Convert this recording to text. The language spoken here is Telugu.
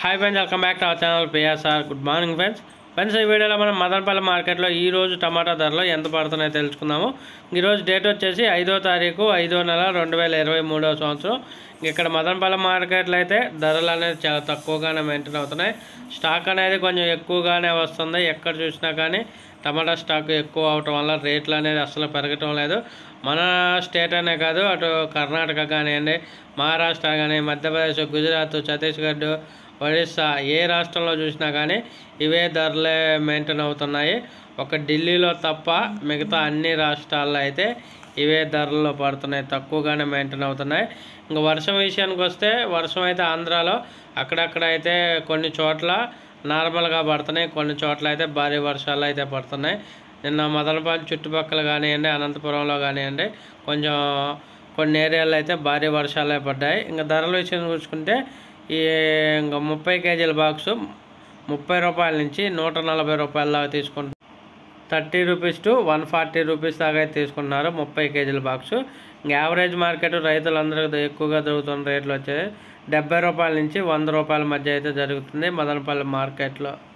hi friends welcome back to our channel PSR good morning friends friends ఈ వీడియోలో మనం మదనపల్లి మార్కెట్లో ఈ రోజు టమాటా ధరలు ఎంత పడుతున్నాయో తెలుసుకుందాము ఈరోజు డేట్ వచ్చేసి ఐదో తారీఖు ఐదో నెల రెండు వేల ఇరవై మూడో సంవత్సరం ఇక్కడ మదనపల్లి మార్కెట్లో అయితే ధరలు అనేది చాలా తక్కువగానే మెయింటైన్ అవుతున్నాయి స్టాక్ అనేది కొంచెం ఎక్కువగానే వస్తుంది ఎక్కడ చూసినా కానీ టమాటా స్టాక్ ఎక్కువ అవటం వల్ల రేట్లు అనేది అసలు పెరగటం లేదు మన స్టేట్ అనే కాదు అటు కర్ణాటక కానివ్వండి మహారాష్ట్ర కానీ మధ్యప్రదేశ్ గుజరాత్ ఛత్తీస్గఢ్ ఒడిస్సా ఏ రాష్ట్రంలో చూసినా కానీ ఇవే ధరలే మెయింటైన్ అవుతున్నాయి ఒక ఢిల్లీలో తప్ప మిగతా అన్ని రాష్ట్రాల్లో అయితే ఇవే ధరల్లో పడుతున్నాయి తక్కువగానే మెయింటైన్ అవుతున్నాయి ఇంకా వర్షం విషయానికి వస్తే వర్షం అయితే ఆంధ్రాలో అక్కడక్కడ అయితే కొన్ని చోట్ల నార్మల్గా పడుతున్నాయి కొన్ని చోట్ల అయితే భారీ వర్షాలు అయితే పడుతున్నాయి నిన్న మదనపల్లి చుట్టుపక్కల కానివ్వండి అనంతపురంలో కానివ్వండి కొంచెం కొన్ని ఏరియాల్లో అయితే భారీ వర్షాలే పడ్డాయి ఇంకా ధరల విషయం చూసుకుంటే ఈ ఇంకా ముప్పై కేజీల బాక్సు ముప్పై రూపాయల నుంచి నూట నలభై రూపాయల దాకా తీసుకుంటారు thirty rupees to one forty rupees దాకా అయితే తీసుకుంటున్నారు ముప్పై కేజీల బాక్సు ఇంకా యావరేజ్ మార్కెట్ రైతులందరికీ ఎక్కువగా దొరుకుతున్న రేట్లు వచ్చేది డెబ్బై రూపాయల నుంచి వంద రూపాయల మధ్య అయితే జరుగుతుంది మదనపల్లి మార్కెట్లో